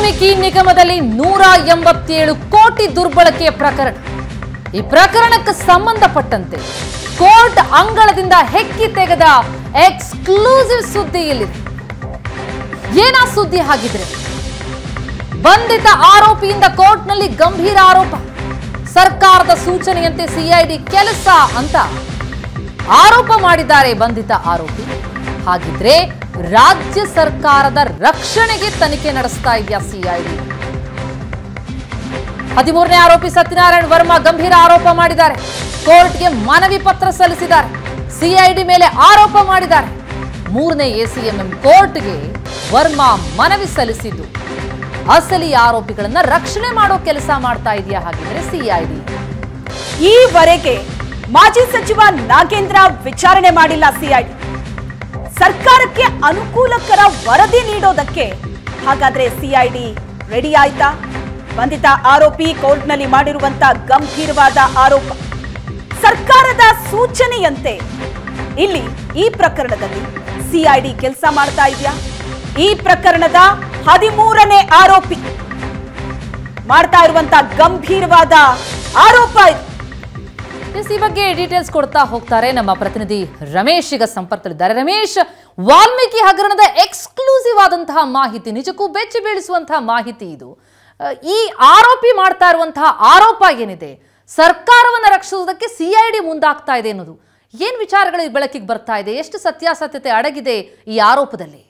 ವಾಲ್ಮೀಕಿ ನಿಗಮದಲ್ಲಿ ನೂರ ಎಂಬತ್ತೇಳು ಕೋಟಿ ದುರ್ಬಳಕೆಯ ಪ್ರಕರಣ ಈ ಪ್ರಕರಣಕ್ಕೆ ಸಂಬಂಧಪಟ್ಟಂತೆ ಕೋರ್ಟ್ ಅಂಗಳದಿಂದ ಹೆಕ್ಕಿ ತೆಗೆದ ಎಕ್ಸ್ಕ್ಲೂಸಿವ್ ಸುದ್ದಿ ಇಲ್ಲಿದೆ ಏನಾ ಸುದ್ದಿ ಹಾಗಿದ್ರೆ ಬಂಧಿತ ಆರೋಪಿಯಿಂದ ಕೋರ್ಟ್ನಲ್ಲಿ ಗಂಭೀರ ಆರೋಪ ಸರ್ಕಾರದ ಸೂಚನೆಯಂತೆ ಸಿಐಡಿ ಕೆಲಸ ಅಂತ ಆರೋಪ ಮಾಡಿದ್ದಾರೆ ಬಂಧಿತ ಆರೋಪಿ ಹಾಗಿದ್ರೆ ರಾಜ್ಯ ಸರ್ಕಾರದ ರಕ್ಷಣೆಗೆ ತನಿಖೆ ನಡೆಸ್ತಾ ಇದೆಯಾ ಸಿಐಡಿ ಹದಿಮೂರನೇ ಆರೋಪಿ ಸತ್ಯನಾರಾಯಣ ವರ್ಮಾ ಗಂಭೀರ ಆರೋಪ ಮಾಡಿದ್ದಾರೆ ಕೋರ್ಟ್ಗೆ ಮನವಿ ಪತ್ರ ಸಲ್ಲಿಸಿದ್ದಾರೆ ಸಿಐಡಿ ಮೇಲೆ ಆರೋಪ ಮಾಡಿದ್ದಾರೆ ಮೂರನೇ ಎಸಿಎಂಎಂ ಕೋರ್ಟ್ಗೆ ವರ್ಮಾ ಮನವಿ ಸಲ್ಲಿಸಿದ್ದು ಅಸಲಿ ಆರೋಪಿಗಳನ್ನ ರಕ್ಷಣೆ ಮಾಡೋ ಕೆಲಸ ಮಾಡ್ತಾ ಇದೆಯಾ ಹಾಗಿದ್ರೆ ಸಿಐಡಿ ಈವರೆಗೆ ಮಾಜಿ ಸಚಿವ ನಾಗೇಂದ್ರ ವಿಚಾರಣೆ ಮಾಡಿಲ್ಲ ಸಿಐಡಿ ಸರ್ಕಾರಕ್ಕೆ ಅನುಕೂಲಕರ ವರದಿ ನೀಡೋದಕ್ಕೆ ಹಾಗಾದ್ರೆ ಸಿಐಡಿ ರೆಡಿ ಆಯ್ತಾ ಬಂಧಿತ ಆರೋಪಿ ಕೋರ್ಟ್ನಲ್ಲಿ ಮಾಡಿರುವಂತ ಗಂಭೀರವಾದ ಆರೋಪ ಸರ್ಕಾರದ ಸೂಚನೆಯಂತೆ ಇಲ್ಲಿ ಈ ಪ್ರಕರಣದಲ್ಲಿ ಸಿಐಡಿ ಕೆಲಸ ಮಾಡ್ತಾ ಇದೆಯಾ ಈ ಪ್ರಕರಣದ ಹದಿಮೂರನೇ ಆರೋಪಿ ಮಾಡ್ತಾ ಇರುವಂತ ಗಂಭೀರವಾದ ಆರೋಪ ಇದು ಎಸ್, ಈ ಬಗ್ಗೆ ಡೀಟೇಲ್ಸ್ ಕೊಡ್ತಾ ಹೋಗ್ತಾರೆ ನಮ್ಮ ಪ್ರತಿನಿಧಿ ರಮೇಶ್ ಈಗ ಸಂಪರ್ಕದಲ್ಲಿದ್ದಾರೆ ರಮೇಶ್ ವಾಲ್ಮೀಕಿ ಹಗರಣದ ಎಕ್ಸ್ಕ್ಲೂಸಿವ್ ಆದಂತಹ ಮಾಹಿತಿ ನಿಜಕ್ಕೂ ಬೆಚ್ಚಿ ಬೀಳಿಸುವಂತಹ ಮಾಹಿತಿ ಇದು ಅಹ್, ಈ ಆರೋಪಿ ಮಾಡ್ತಾ ಇರುವಂತಹ ಆರೋಪ ಏನಿದೆ ಸರ್ಕಾರವನ್ನ ರಕ್ಷಿಸುವುದಕ್ಕೆ ಸಿಐಡಿ ಮುಂದಾಗ್ತಾ ಇದೆ ಅನ್ನೋದು ಏನ್ ವಿಚಾರಗಳು ಬೆಳಕಿಗೆ ಬರ್ತಾ ಇದೆ ಎಷ್ಟು ಸತ್ಯಾಸತ್ಯತೆ ಅಡಗಿದೆ ಈ ಆರೋಪದಲ್ಲಿ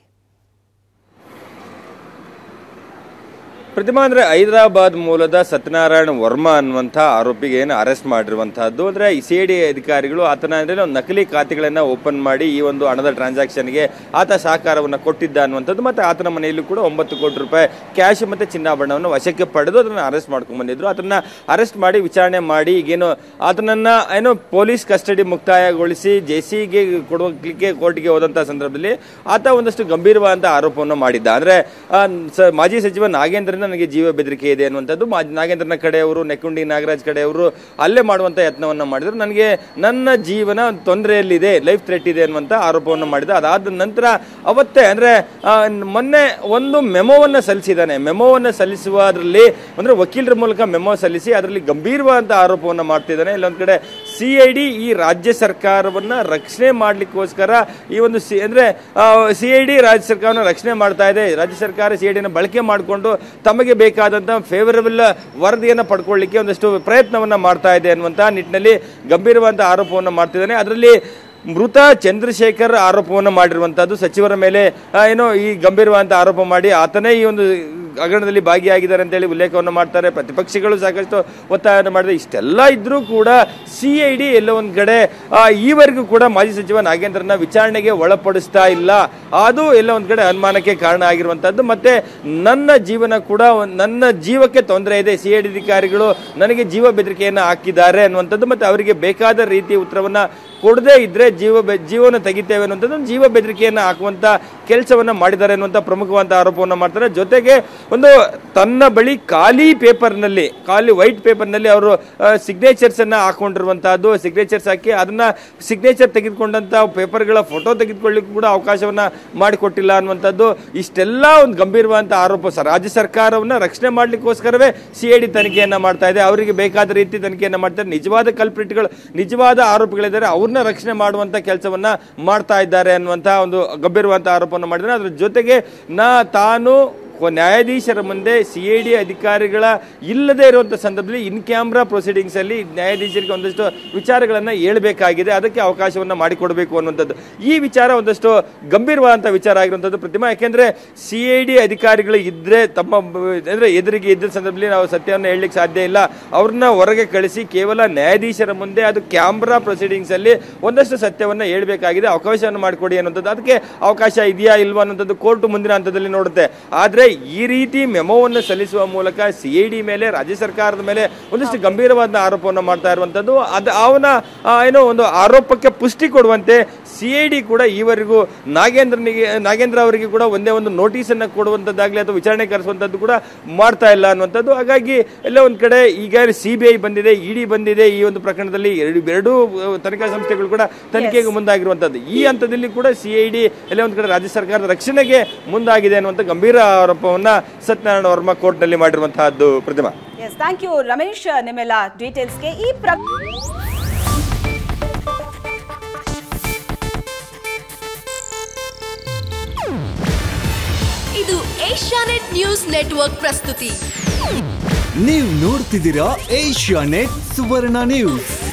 ಪ್ರತಿಮಾ ಅಂದ್ರೆ ಹೈದರಾಬಾದ್ ಮೂಲದ ಸತ್ಯನಾರಾಯಣ ವರ್ಮಾ ಅನ್ನುವಂಥ ಆರೋಪಿಗೆ ಏನು ಅರೆಸ್ಟ್ ಮಾಡಿರುವಂತಹದ್ದು ಅಂದ್ರೆ ಸಿ ಐ ಡಿ ಅಧಿಕಾರಿಗಳು ಆತನ ಅಂದ್ರೆ ಒಂದು ನಕಲಿ ಖಾತೆಗಳನ್ನ ಓಪನ್ ಮಾಡಿ ಈ ಒಂದು ಹಣದ ಟ್ರಾನ್ಸಾಕ್ಷನ್ಗೆ ಆತ ಸಹಕಾರವನ್ನು ಕೊಟ್ಟಿದ್ದ ಅನ್ನುವಂಥದ್ದು ಮತ್ತೆ ಆತನ ಮನೆಯಲ್ಲೂ ಕೂಡ ಒಂಬತ್ತು ಕೋಟಿ ರೂಪಾಯಿ ಕ್ಯಾಶ್ ಮತ್ತೆ ಚಿನ್ನಾಭರಣವನ್ನು ವಶಕ್ಕೆ ಪಡೆದು ಅದನ್ನ ಅರೆಸ್ಟ್ ಮಾಡ್ಕೊಂಡ್ ಬಂದಿದ್ರು ಅದನ್ನ ಅರೆಸ್ಟ್ ಮಾಡಿ ವಿಚಾರಣೆ ಮಾಡಿ ಈಗೇನು ಆತನನ್ನ ಏನು ಪೊಲೀಸ್ ಕಸ್ಟಡಿ ಮುಕ್ತಾಯಗೊಳಿಸಿ ಜೆಸಿಗೆ ಕೊಡಲಿಕ್ಕೆ ಕೋರ್ಟ್ಗೆ ಹೋದಂತ ಸಂದರ್ಭದಲ್ಲಿ ಆತ ಒಂದಷ್ಟು ಗಂಭೀರವಾದಂತ ಆರೋಪವನ್ನು ಮಾಡಿದ್ದ ಅಂದ್ರೆ ಆ, ಸ- ಮಾಜಿ ಸಚಿವ ನಾಗೇಂದ್ರನ ನನಗೆ ಜೀವ ಬೆದರಿಕೆ ಇದೆ ಅನ್ನುವಂಥದ್ದು ಮಾ- ನಾಗೇಂದ್ರನ ಕಡೆಯವರು ನೆಕ್ಕುಂಡಿ ನಾಗರಾಜ್ ಕಡೆಯವರು ಅಲ್ಲೇ ಮಾಡುವಂತ ಯತ್ನವನ್ನ ಮಾಡಿದ್ರು ನನಗೆ ನನ್ನ ಜೀವನ ತೊಂದರೆಯಲ್ಲಿದೆ ಲೈಫ್ ಥ್ರೆಟ್ ಇದೆ ಅನ್ನುವಂತ ಆರೋಪವನ್ನು ಮಾಡಿದ ಅದಾದ ನಂತರ ಅವತ್ತೇ ಅಂದ್ರೆ ಆ, ಮೊನ್ನೆ ಒಂದು ಮೆಮೋವನ್ನ ಸಲ್ಲಿಸಿದ್ದಾನೆ ಮೆಮೋವನ್ನ ಸಲ್ಲಿಸುವುದರಲ್ಲಿ ಅಂದ್ರೆ ವಕೀಲರ ಮೂಲಕ ಮೆಮೋ ಸಲ್ಲಿಸಿ ಅದರಲ್ಲಿ ಗಂಭೀರವಾದಂತ ಆರೋಪವನ್ನ ಮಾಡ್ತಿದ್ದಾನೆ ಇಲ್ಲೊಂದ್ ಕಡೆ ಸಿ ಐ ಡಿ ಈ ರಾಜ್ಯ ಸರ್ಕಾರವನ್ನ ರಕ್ಷಣೆ ಮಾಡ್ಲಿಕ್ಕೋಸ್ಕರ ಈ ಒಂದು ಸಿ ಅಂದ್ರೆ ಸಿ ಐ ಡಿ ರಾಜ್ಯ ಸರ್ಕಾರವನ್ನು ರಕ್ಷಣೆ ಮಾಡ್ತಾ ಇದೆ ರಾಜ್ಯ ಸರ್ಕಾರ ಸಿ ಐ ಡಿನ ಬಳಕೆ ಮಾಡಿಕೊಂಡು ತಮಗೆ ಬೇಕಾದಂತ ಫೇವರಬಲ್ ವರದಿಯನ್ನು ಪಡ್ಕೊಳ್ಳಿಕ್ಕೆ ಒಂದಷ್ಟು ಪ್ರಯತ್ನವನ್ನ ಮಾಡ್ತಾ ಇದೆ ಅನ್ನುವಂತಹ ನಿಟ್ಟಿನಲ್ಲಿ ಗಂಭೀರವಾದಂತಹ ಆರೋಪವನ್ನು ಮಾಡ್ತಿದ್ದಾನೆ ಅದರಲ್ಲಿ ಮೃತ ಚಂದ್ರಶೇಖರ್ ಆರೋಪವನ್ನು ಮಾಡಿರುವಂತಹದ್ದು ಸಚಿವರ ಮೇಲೆ ಆ, ಏನೋ ಈ ಗಂಭೀರವಾದಂತಹ ಆರೋಪ ಮಾಡಿ ಆತನೇ ಈ ಒಂದು ಹಗರಣದಲ್ಲಿ ಭಾಗಿಯಾಗಿದ್ದಾರೆ ಅಂತೇಳಿ ಉಲ್ಲೇಖವನ್ನು ಮಾಡ್ತಾರೆ ಪ್ರತಿಪಕ್ಷಗಳು ಸಾಕಷ್ಟು ಒತ್ತಾಯವನ್ನು ಮಾಡಿದೆ ಇಷ್ಟೆಲ್ಲ ಇದ್ರೂ ಕೂಡ ಸಿ ಐ ಡಿ ಎಲ್ಲೋ ಒಂದ್ ಕಡೆ ಆ, ಈವರೆಗೂ ಕೂಡ ಮಾಜಿ ಸಚಿವ ನಾಗೇಂದ್ರನ ವಿಚಾರಣೆಗೆ ಒಳಪಡಿಸ್ತಾ ಇಲ್ಲ ಅದು ಎಲ್ಲ ಒಂದ್ ಕಡೆ ಅನುಮಾನಕ್ಕೆ ಕಾರಣ ಆಗಿರುವಂತದ್ದು ಮತ್ತೆ ನನ್ನ ಜೀವನ ಕೂಡ ಒಂದ್- ನನ್ನ ಜೀವಕ್ಕೆ ತೊಂದರೆ ಇದೆ ಸಿ ಐ ಡಿ ಅಧಿಕಾರಿಗಳು ನನಗೆ ಜೀವ ಬೆದರಿಕೆಯನ್ನು ಹಾಕಿದ್ದಾರೆ ಅನ್ನುವಂಥದ್ದು ಮತ್ತೆ ಅವರಿಗೆ ಬೇಕಾದ ರೀತಿಯ ಉತ್ತರವನ್ನ ಕೊಡದೇ ಇದ್ರೆ ಜೀವ ಬೆ- ಜೀವನ ತೆಗಿತೇವೆ ಅನ್ನುವಂಥದ್ದು ಒಂದು ಜೀವ ಬೆದರಿಕೆಯನ್ನು ಹಾಕುವಂತ ಕೆಲಸವನ್ನ ಮಾಡಿದ್ದಾರೆ ಅನ್ನುವಂಥ ಪ್ರಮುಖವಾದ ಆರೋಪವನ್ನು ಮಾಡ್ತಾರೆ ಜೊತೆಗೆ ಒಂದು ತನ್ನ ಬಳಿ ಖಾಲಿ ಪೇಪರ್ನಲ್ಲಿ ಖಾಲಿ ವೈಟ್ ಪೇಪರ್ನಲ್ಲಿ ಅವರು ಸಿಗ್ನೇಚರ್ಸ್ ಅನ್ನ ಹಾಕೊಂಡಿರುವಂತಹದ್ದು ಸಿಗ್ನೇಚರ್ಸ್ ಹಾಕಿ ಅದನ್ನ ಸಿಗ್ನೇಚರ್ ತೆಗೆದುಕೊಂಡಂತ ಪೇಪರ್ಗಳ ಫೋಟೋ ತೆಗೆದುಕೊಳ್ಳಿಕ್ಕೂ ಕೂಡ ಅವಕಾಶವನ್ನ ಮಾಡಿಕೊಟ್ಟಿಲ್ಲ ಅನ್ನುವಂಥದ್ದು ಇಷ್ಟೆಲ್ಲ ಒಂದು ಗಂಭೀರವಾದಂತ ಆರೋಪ ಸರ್ ರಾಜ್ಯ ಸರ್ಕಾರವನ್ನ ರಕ್ಷಣೆ ಮಾಡ್ಲಿಕ್ಕೋಸ್ಕರವೇ ಸಿ ಐ ಡಿ ತನಿಖೆಯನ್ನ ಮಾಡ್ತಾ ಇದೆ ಅವರಿಗೆ ಬೇಕಾದ ರೀತಿ ತನಿಖೆಯನ್ನ ಮಾಡ್ತಾರೆ ನಿಜವಾದ ಕಲ್ಪ್ರಿಟ್ಗಳು ನಿಜವಾದ ಆರೋಪಿಗಳಿದ್ದಾರೆ ಅವ್ರನ್ನ ರಕ್ಷಣೆ ಮಾಡುವಂತ ಕೆಲಸವನ್ನ ಮಾಡ್ತಾ ಇದ್ದಾರೆ ಅನ್ನುವಂತ ಒಂದು ಗಂಭೀರವಾದಂತ ಆರೋಪವನ್ನು ಮಾಡಿದ್ರೆ ಅದ್ರ ಜೊತೆಗೆ ನಾ ತಾನು ಕೊ- ನ್ಯಾಯಾಧೀಶರ ಮುಂದೆ ಸಿ ಐ ಡಿ ಅಧಿಕಾರಿಗಳ ಇಲ್ಲದೆ ಇರುವಂತ ಸಂದರ್ಭದಲ್ಲಿ ಇನ್ ಕ್ಯಾಮ್ರಾ ಪ್ರೊಸೀಡಿಂಗ್ಸ್ ಅಲ್ಲಿ ನ್ಯಾಯಾಧೀಶರಿಗೆ ಒಂದಷ್ಟು ವಿಚಾರಗಳನ್ನ ಹೇಳ್ಬೇಕಾಗಿದೆ ಅದಕ್ಕೆ ಅವಕಾಶವನ್ನ ಮಾಡಿಕೊಡ್ಬೇಕು ಅನ್ನುವಂಥದ್ದು ಈ ವಿಚಾರ ಒಂದಷ್ಟು ಗಂಭೀರವಾದಂತ ವಿಚಾರ ಆಗಿರುವಂತದ್ದು ಪ್ರತಿಮಾ ಯಾಕೆಂದ್ರೆ ಸಿ ಐ ಡಿ ಅಧಿಕಾರಿಗಳು ಇದ್ರೆ ತಮ್ಮ ಬ- ಅಂದ್ರೆ ಎದುರಿಗೆ ಇದ್ದ ಸಂದರ್ಭದಲ್ಲಿ ನಾವು ಸತ್ಯವನ್ನು ಹೇಳಲಿಕ್ಕೆ ಸಾಧ್ಯ ಇಲ್ಲ ಅವ್ರನ್ನ ಹೊರಗೆ ಕಳಿಸಿ ಕೇವಲ ನ್ಯಾಯಾಧೀಶರ ಮುಂದೆ ಅದು ಕ್ಯಾಮ್ರಾ ಪ್ರೊಸೀಡಿಂಗ್ಸ್ ಅಲ್ಲಿ ಒಂದಷ್ಟು ಸತ್ಯವನ್ನ ಹೇಳ್ಬೇಕಾಗಿದೆ ಅವಕಾಶವನ್ನು ಮಾಡಿಕೊಡಿ ಅನ್ನುವಂಥದ್ದು ಅದಕ್ಕೆ ಅವಕಾಶ ಇದೆಯಾ ಇಲ್ವಾ ಅನ್ನೋಂಥದ್ದು ಕೋರ್ಟ್ ಮುಂದಿನ ಹಂತದಲ್ಲಿ ನೋಡುತ್ತೆ ಆದ್ರೆ ಈ ರೀತಿ ಮೆಮೋವನ್ನು ಸಲ್ಲಿಸುವ ಮೂಲಕ ಸಿ ಐ ಡಿ ಮೇಲೆ ರಾಜ್ಯ ಸರ್ಕಾರದ ಮೇಲೆ ಒಂದಿಷ್ಟು ಗಂಭೀರವಾದ ಆರೋಪವನ್ನು ಮಾಡ್ತಾ ಇರುವಂತದ್ದು ಅದು ಅವನ ಆ, ಏನೋ ಒಂದು ಆರೋಪಕ್ಕೆ ಪುಷ್ಟಿ ಕೊಡುವಂತೆ ಸಿ ಐ ಡಿ ಕೂಡ ಈವರೆಗೂ ನಾಗೇಂದ್ರನಿಗೆ ನಾಗೇಂದ್ರ ಅವರಿಗೆ ಕೂಡ ಒಂದೇ ಒಂದು ನೋಟಿಸ್ ಅನ್ನ ಕೊಡುವಂತದ್ದಾಗ್ಲಿ ಅಥವಾ ವಿಚಾರಣೆ ಕರೆಸುವಂತದ್ದು ಕೂಡ ಮಾಡ್ತಾ ಇಲ್ಲ ಅನ್ನುವಂಥದ್ದು ಹಾಗಾಗಿ ಎಲ್ಲ ಒಂದ್ ಕಡೆ ಈಗ ಸಿ ಬಿ ಐ ಬಂದಿದೆ ಇಡಿ ಬಂದಿದೆ ಈ ಒಂದು ಪ್ರಕರಣದಲ್ಲಿ ಎರಡು ಎರಡೂ ಆ, ತನಿಖಾ ಸಂಸ್ಥೆಗಳು ಕೂಡ ತನಿಖೆಗೆ ಮುಂದಾಗಿರುವಂತದ್ದು ಈ ಹಂತದಲ್ಲಿ ಕೂಡ ಸಿ ಐ ಡಿ ಎಲ್ಲ ಒಂದ್ ಕಡೆ ರಾಜ್ಯ ಸರ್ಕಾರದ ರಕ್ಷಣೆಗೆ ಮುಂದಾಗಿದೆ ಅನ್ನುವಂಥ ಗಂಭೀರ ಆರೋಪ ಆರೋಪವನ್ನ ಸತ್ಯನಾರಾಯಣ ವರ್ಮ ಕೋರ್ಟ್ನಲ್ಲಿ ಮಾಡಿರುವಂತಹದ್ದು Pratima S thank you Ramesh ನಿಮ್ಮೆಲ್ಲ ಡೀಟೇಲ್ಸ್ಗೆ ಈ ಪ್ರ ಇದು ಏಷ್ಯಾನೆಟ್ ನ್ಯೂಸ್ ನೆಟ್ವರ್ಕ್ ಪ್ರಸ್ತುತಿ ನೀವು ನೋಡ್ತಿದ್ದೀರಾ ಏಷ್ಯಾ ನೆಟ್ ಸುವರ್ಣ ನ್ಯೂಸ್